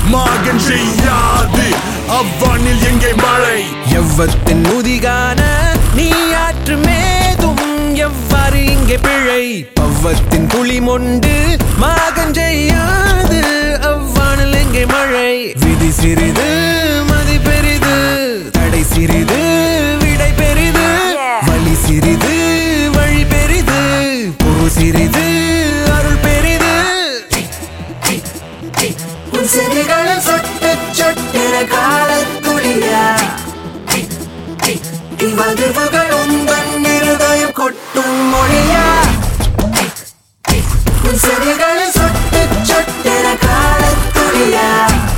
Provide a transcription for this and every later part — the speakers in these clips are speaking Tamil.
மாகன் செய்யாது அவ்வானில் எங்கே மழை எவ்வத்தின் முதிகான நீ ஆற்று மேதும் எவ்வாறு இங்கே பிழை பவ்வத்தின் துளி மொண்டு மாகம் செய்யாது அவ்வானில் எங்கே மழை விதி சிறிது மதி பெரிது தடை சிறிது விடை பெரிது வழி சிறிது வழி பெரிது பொரு சிறிது அருள் பெரிது உன் செடிகளில் சொட்டு சொட்டின காலத்துளியா இவ்வதிர்வுகள் உந்தன் இருதயம் கொட்டும் மொழியா உன் செடிகளில் சொட்டு சொட்டின காலத்துளியா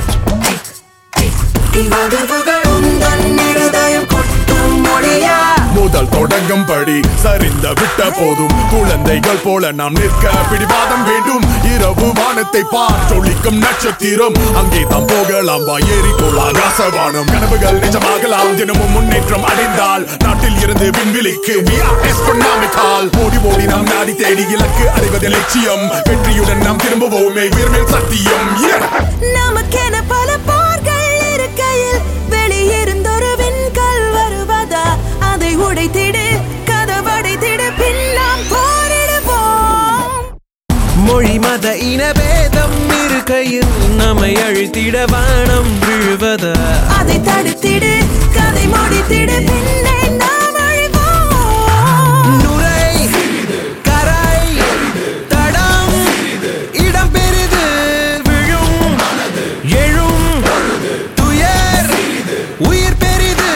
இவ்வதிர்வுகள் உந்தன் இருதயம் கொட்டும் மொழியா முதல் தொடங்கும் படி சரிந்த விட்ட போதும் குழந்தைகள் போல நாம் நிற்க பிடிவாதம் வேண்டும் இரவு வானத்தை பார்த்தொழிக்கும் நட்சத்திரம் அங்கே தான் போகலாம் வா ஏறிக்கொள் ஆகாசவானம் கனவுகள் நிஜமாகலாம் தினமும் முன்னேற்றம் அடைந்தால் நாட்டில் இருந்து விண்வெளிக்கு we are astronomical. ஓடி ஓடி நாம் நாடி தேடி இலக்கு அடைவது லட்சியம் வெற்றியுடன் நாம் திரும்புவோமே உயர்மேல் சத்தியம் Yeah! நமக்கென பல போர்கள் இருக்கையில் வெளியிருந்தொரு விண்கல் வருவதா அதை உடைத்திடு கதவடைத்திடு பின் நாம் போரிடுவோம் மொழி மத இனபேதம் இருக்கையில் நம்மை அழுத்திட வானம் விழுவதா அதை தடுத்திடு கதை முடித்திடு பின்னே நாம் அழிவோம் நுரை கரை தடம் இடம் பெரிது விழும் எழும் துயர் உயிர் பெரிது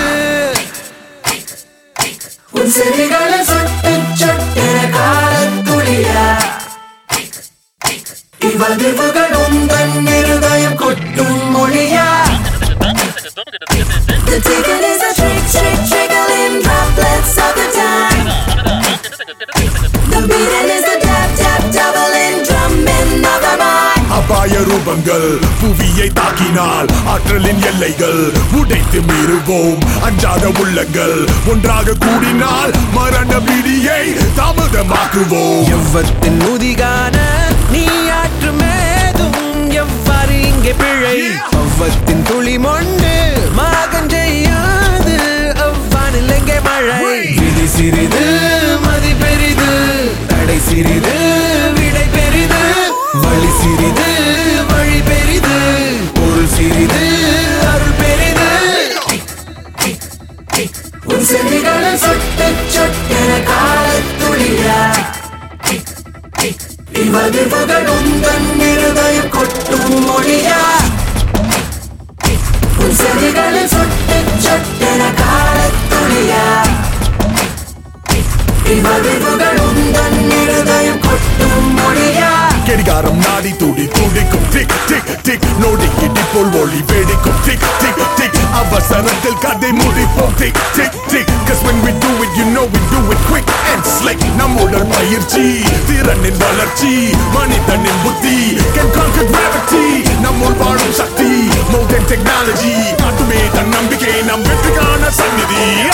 உன் செடிகளில் சொட்டு சொட்டின காலத்துளியா இவ்வதிர்வுகள் உந்தன் இருதயம் கொட்டும் மொழியா The ticket is a trick, trick, trickling droplets of the time. The beating is the tap, tap, doubling, drumming of the mind. அபாய ரூபங்கள் புவியை தாக்கினால் ஆற்றலின் எல்லைகள் உடைத்து மீறுவோம் அஞ்சாத உள்ளங்கள் ஒன்றாக கூடினால் மரண பிடியை தாமதமாக்குவோம் எவ்வத்தின் முதிகான நீ ஆற்று மேதும் எவ்வாறு இங்கே பிழை அவ்வத்தின் துளி மொண்டு மாகம் செய்யாது அவ்வானில் எங்கே மழை விதி சிறிது மதி பெரிது தடை சிறிது விடை பெரிது வழி சிறிது வழி பெரிது பொருள் சிறிது அருள் பெரிது உன் செடிகளில் சொட்டு சொட்டின காலத்துளியா இவ்வதிர்வுகள் உந்தன் இருதயம் கொட்டும் மொழியா உன் செடிகளில் சொட்டு சொட்டின காலத்துளியா இவ்வதிர்வுகள் உந்தன் இருதயம் கொட்டும் மொழியா கடிகாரம் நாடி துடி துடிக்கும் டிக் டிக் டிக் நோடி இடிப்போல் ஒளி வெடிக்கும் டிக் டிக் டிக் அவசரத்தில் கதை முடிப்போம் tick tick tick cause when we do it you know we do it quick and slick நம்முடன் பயிற்சி திறனின் வளர்ச்சி மனிதனின் புத்தி can conquer gravity நம்முள் வாழும் சக்தி more than technology காட்டுமே தன் நம்பிக்கை நம் வெற்றிக்கான சந்நிதி